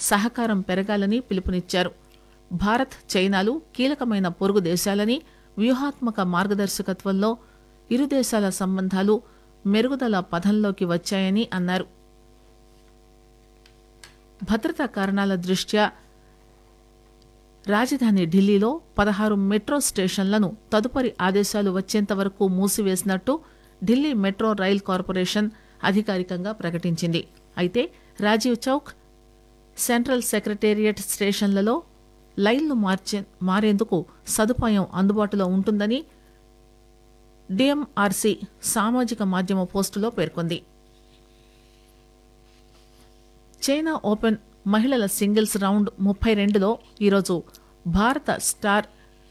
సహకారం పెరగాలని పిలుపునిచ్చారు భారత్ చైనాలు కీలకమైన పొరుగు దేశాలని వ్యూహాత్మక మార్గదర్శకత్వంలో ఇరు దేశాల సంబంధాలు మెరుగుదల పథంలోకి వచ్చాయని అన్నారు భద్రతా కారణాల దృష్ట్యా రాజధాని ఢిల్లీలో పదహారు మెట్రో స్టేషన్లను తదుపరి ఆదేశాలు వచ్చేంత వరకు మూసివేసినట్టు ఢిల్లీ మెట్రో రైల్ కార్పొరేషన్ అధికారికంగా ప్రకటించింది అయితే రాజీవ్ చౌక్ సెంట్రల్ సెక్రటేరియట్ స్టేషన్లలో లైన్లు మార్చే మారేందుకు సదుపాయం అందుబాటులో ఉంటుందని డిఎంఆర్సీ సామాజిక మాధ్యమ పోస్టులో పేర్కొంది చైనా ఓపెన్ మహిళల సింగిల్స్ రౌండ్ ముప్పై రెండులో ఈరోజు భారత స్టార్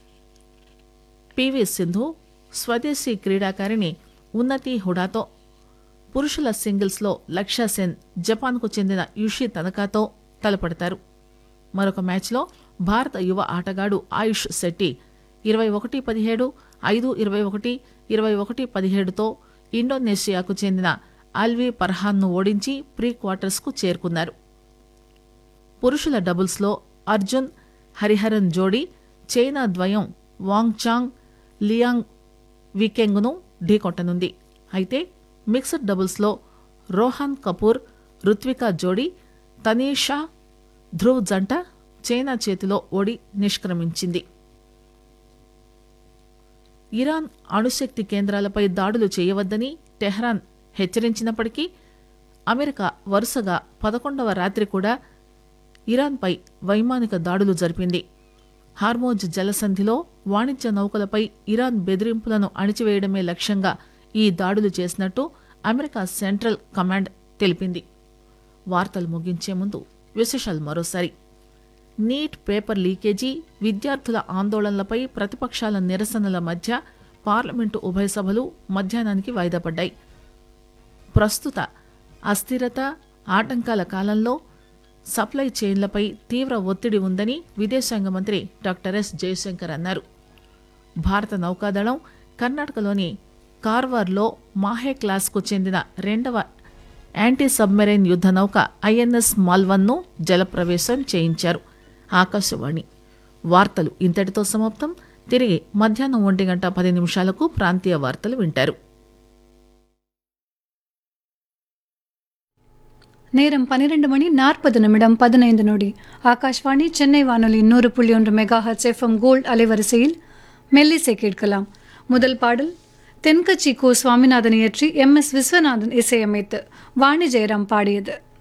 పివి సింధు స్వదేశీ క్రీడాకారిణి ఉన్నతి హుడాతో పురుషుల సింగిల్స్లో లక్ష్య సెన్ జపాన్కు చెందిన యుషి తనకాతో తలపడతారు మరొక మ్యాచ్లో భారత యువ ఆటగాడు ఆయుష్ శెట్టి ఇరవై ఒకటి పదిహేడు ఐదు ఇరవై ఒకటి ఇరవై ఒకటి పదిహేడుతో ఇండోనేషియాకు చెందిన అల్వీ పర్హాన్ను ఓడించి ప్రీ క్వార్టర్స్కు చేరుకున్నారు పురుషుల డబుల్స్లో అర్జున్ హరిహరన్ జోడీ చైనా ద్వయం వాంగ్ చాంగ్ లియాంగ్ వీకెంగ్ను ఢీకొట్టనుంది అయితే మిక్స్డ్ డబుల్స్లో రోహన్ కపూర్ రుత్విక జోడీ తనీషా ధ్రువ్ జంట చైనా చేతిలో ఓడి నిష్క్రమించింది ఇరాన్ అణుశక్తి కేంద్రాలపై దాడులు చేయవద్దని టెహ్రాన్ హెచ్చరించినప్పటికీ అమెరికా వరుసగా పదకొండవ రాత్రి కూడా ఇరాన్పై వైమానిక దాడులు జరిపింది హార్మోజ్ జలసంధిలో వాణిజ్య నౌకలపై ఇరాన్ బెదిరింపులను అణిచివేయడమే లక్ష్యంగా ఈ దాడులు చేసినట్టు అమెరికా సెంట్రల్ కమాండ్ తెలిపింది వార్తలు ముగించే ముందు విశేషాలు మరోసారి నీట్ పేపర్ లీకేజీ విద్యార్థుల ఆందోళనలపై ప్రతిపక్షాల నిరసనల మధ్య పార్లమెంటు ఉభయ సభలు మధ్యాహ్నానికి వాయిదా పడ్డాయి ప్రస్తుత అస్థిరత ఆటంకాల కాలంలో సప్లై చైన్లపై తీవ్ర ఒత్తిడి ఉందని విదేశాంగ మంత్రి డాక్టర్ ఎస్ జయశంకర్ అన్నారు భారత నౌకాదళం కర్ణాటకలోని కార్వార్లో మాహే క్లాస్కు చెందిన రెండవ యాంటీ సబ్మెరైన్ యుద్ధ నౌక ఐఎన్ఎస్ మాల్వన్ను జలప్రవేశం చేయించారు ఆకాశవాణి వార్తలు ఇంతటితో సమాప్తం తిరిగి మధ్యాహ్నం ఒంటి గంట పది నిమిషాలకు ప్రాంతీయ వార్తలు వింటారు நேரம் பன்னிரண்டு மணி நாற்பது நிமிடம் பதினைந்து நொடி ஆகாஷ்வாணி சென்னை வானொலி நூறு புள்ளி ஒன்று மெகா ஹெச் எஃப்எம் கோல்ட் அலைவரிசையில் மெல்லிசை கேட்கலாம் முதல் பாடல் தென்கட்சி கோ சுவாமிநாதன் இயற்றி எம் எஸ் விஸ்வநாதன் இசையமைத்து வாணி ஜெயராம் பாடியது